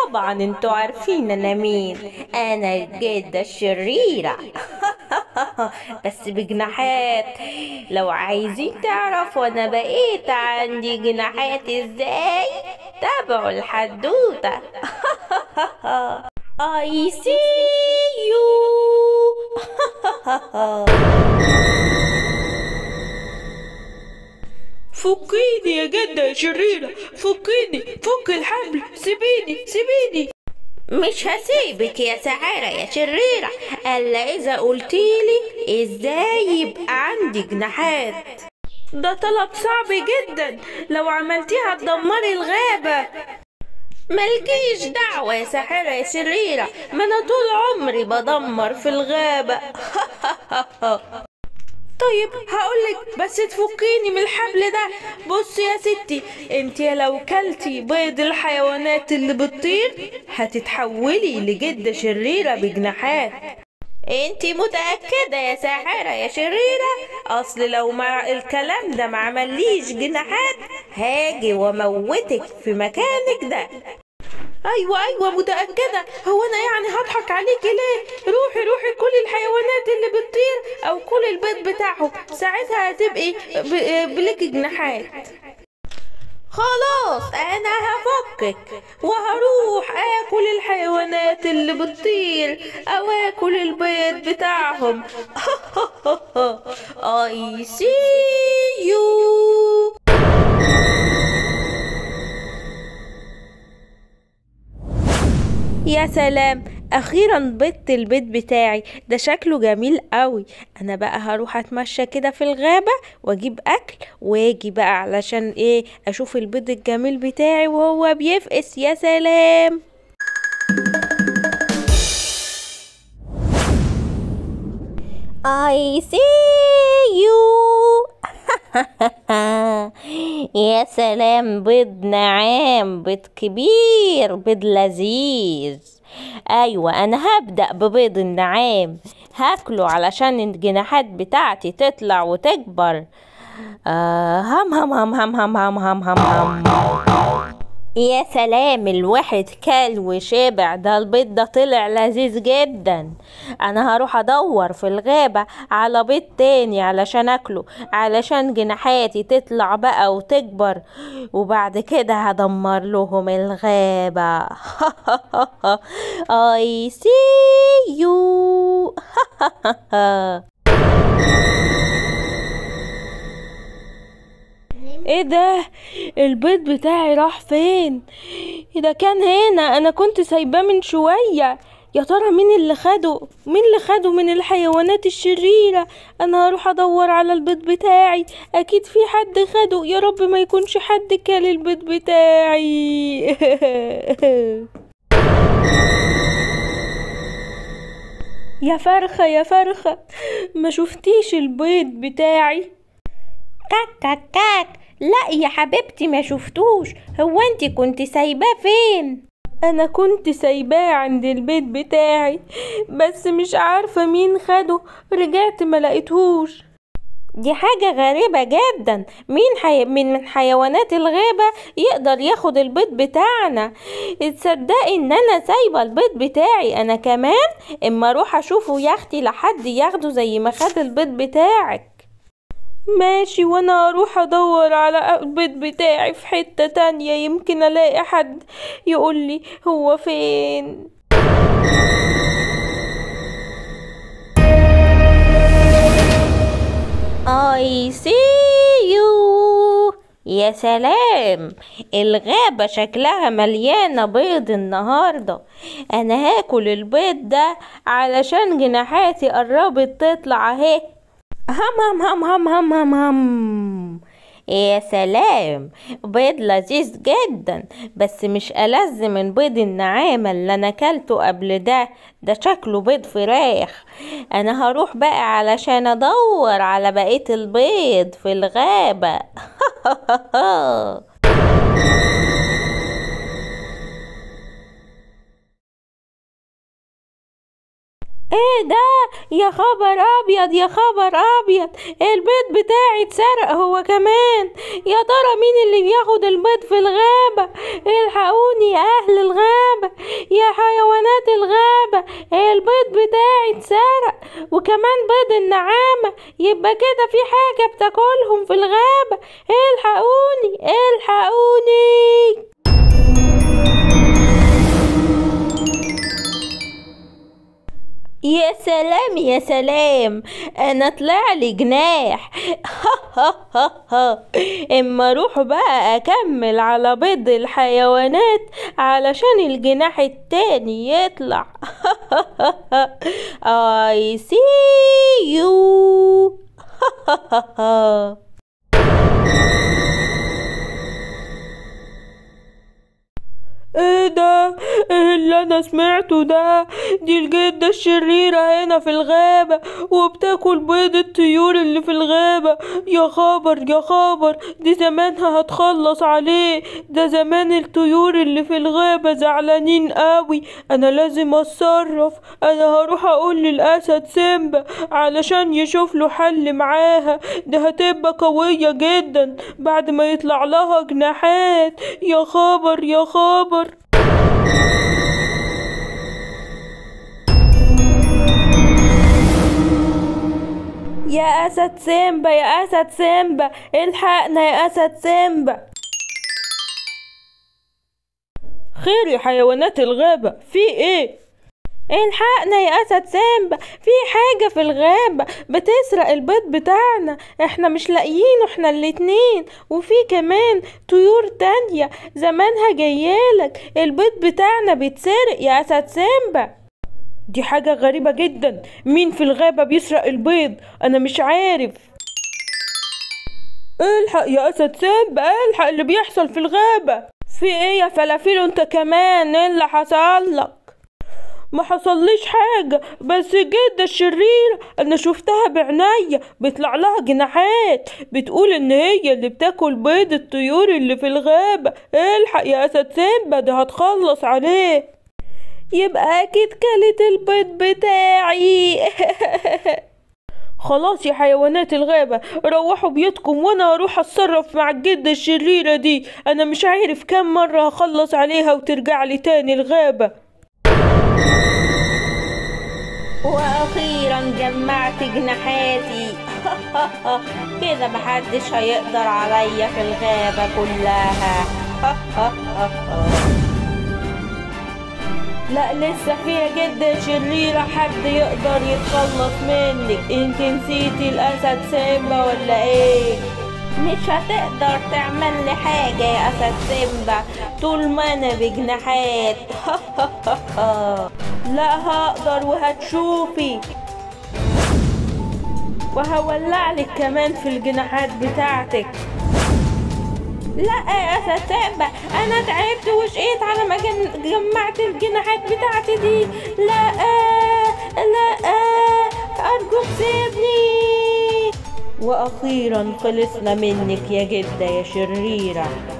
طبعا انتوا عارفين انا مين انا الجدة الشريرة بس بجناحات لو عايزين تعرفوا انا بقيت عندي جناحات ازاي تابعوا الحدوتة I see you فكيني يا جدة يا شريرة فكيني فك الحبل سيبيني سيبيني مش هسيبك يا سعارة يا شريرة الا اذا قلتيلي ازاي يبقى عندي جناحات ده طلب صعب جدا لو عملتيها تدمري الغابة ملكيش دعوة يا ساحرة يا شريرة ما أنا طول عمري بدمر في الغابة طيب هقولك بس تفكيني من الحبل ده بصي يا ستي انت لو كلتي بيض الحيوانات اللي بتطير هتتحولي لجدة شريرة بجناحات انتي متأكدة يا ساحرة يا شريرة اصل لو مع الكلام ده ما عمليش جناحات هاجي واموتك في مكانك ده ايوه ايوه متاكده هو انا يعني هضحك عليكي ليه روحي روحي كل الحيوانات اللي بتطير او كل البيض بتاعهم ساعتها هتبقي ب- بلك جناحات خلاص انا هفكك وهروح اكل الحيوانات اللي بتطير او اكل البيض بتاعهم I see you يا سلام اخيرا بيضت البيض بتاعي ده شكله جميل قوي انا بقى هروح اتمشى كده في الغابة واجيب اكل واجي بقى علشان ايه اشوف البيض الجميل بتاعي وهو بيفقس يا سلام I see you يا سلام بيض نعام بيض كبير بيض لذيذ ايوه انا هبدأ ببيض النعام هاكله علشان الجناحات بتاعتي تطلع وتكبر آه هم هم هم هم هم هم هم هم هم يا سلام الواحد كل وشبع ده البيض ده طلع لذيذ جدا انا هروح ادور في الغابة على بيض تاني علشان اكله علشان جناحاتي تطلع بقى وتكبر وبعد كده هدمر لهم الغابة I see you ايه ده البيض بتاعي راح فين ده كان هنا انا كنت سايباه من شوية يا ترى مين اللي خده مين اللي خده من الحيوانات الشريرة انا هروح ادور على البيض بتاعي اكيد في حد خده يا رب ما يكونش حد كل البيض بتاعي يا فرخة يا فرخة ما شفتيش البيض بتاعي كاك كاك كاك لا يا حبيبتي ما شفتوش هو انت كنت سايباه فين انا كنت سايباه عند البيت بتاعي بس مش عارفة مين خده رجعت ما لقيتهوش دي حاجة غريبة جدا مين حي... من من حيوانات الغابة يقدر ياخد البيض بتاعنا تصدقي ان انا سايبة البيض بتاعي انا كمان اما اروح اشوفه يا اختي لحد ياخده زي ما خد البيض بتاعك ماشي وانا اروح ادور على البيت بتاعي في حتة تانية يمكن الاقي حد يقولي هو فين I see you يا سلام الغابة شكلها مليانة بيض النهاردة أنا هاكل البيض ده علشان جناحاتي قربت تطلع اهي هم هم هم هم هم هم هم يا سلام بيض لذيذ جدا بس مش ألذ من بيض النعامة اللي أنا أكلته قبل ده ده شكله بيض فراخ أنا هروح بقى علشان أدور على بقية البيض في الغابة ايه ده يا خبر ابيض يا خبر ابيض البيض بتاعي اتسرق هو كمان يا ترى مين اللي بياخد البيض في الغابة الحقوني يا اهل الغابة يا حيوانات الغابة البيض بتاعي اتسرق وكمان بيض النعامة يبقى كده في حاجة بتاكلهم في الغابة الحقوني الحقوني يا سلام يا سلام انا طلع لي جناح اما اروح بقى اكمل على بيض الحيوانات علشان الجناح التاني يطلع I see you ايه ده ايه اللي انا سمعته ده دي الجدة الشريرة هنا في الغابة وبتاكل بيض الطيور اللي في الغابة يا خبر يا خبر دي زمانها هتخلص عليه ده زمان الطيور اللي في الغابة زعلانين قوي انا لازم اتصرف انا هروح اقول للاسد سيمبا علشان يشوف له حل معاها ده هتبقى قوية جدا بعد ما يطلع لها جناحات يا خبر يا خبر يا أسد سيمبا يا أسد سيمبا الحقنا يا أسد سيمبا خير يا حيوانات الغابة في ايه؟ الحقنا يا أسد سيمبا في حاجة في الغابة بتسرق البيض بتاعنا احنا مش لاقيينه احنا الاتنين وفي كمان طيور تانية زمانها جايالك البيض بتاعنا بيتسرق يا أسد سيمبا دي حاجة غريبة جدا مين في الغابة بيسرق البيض أنا مش عارف الحق يا أسد سيمبا الحق اللي بيحصل في الغابة في ايه يا فلافيل انت كمان ايه اللي حصل لك ما حصليش حاجة بس جدة الشريرة أنا شفتها بعناية بيطلع لها جناحات بتقول إن هي اللي بتاكل بيض الطيور اللي في الغابة الحق يا أسد سيمبا ده هتخلص عليه يبقى أكيد كلت البيض بتاعي خلاص يا حيوانات الغابة روحوا بيوتكم وانا هروح اتصرف مع الجدة الشريرة دي انا مش عارف كم مرة هخلص عليها وترجع لي تاني الغابة واخيرا جمعت جناحاتي كده محدش هيقدر عليا في الغابة كلها لا لسه فيها جدة شريرة حد يقدر يتخلص منك انت نسيتي الاسد سيمبا ولا ايه مش هتقدر تعمل لي حاجة يا أسد سيمبا طول ما أنا بجناحات لا هقدر وهتشوفي وهولعلك كمان في الجناحات بتاعتك لا يا أسد سيمبا أنا تعبت وشقيت على ما جن- جمعت الجناحات بتاعتي دي لا لا أرجوك سيبني واخيرا خلصنا منك يا جدة يا شريرة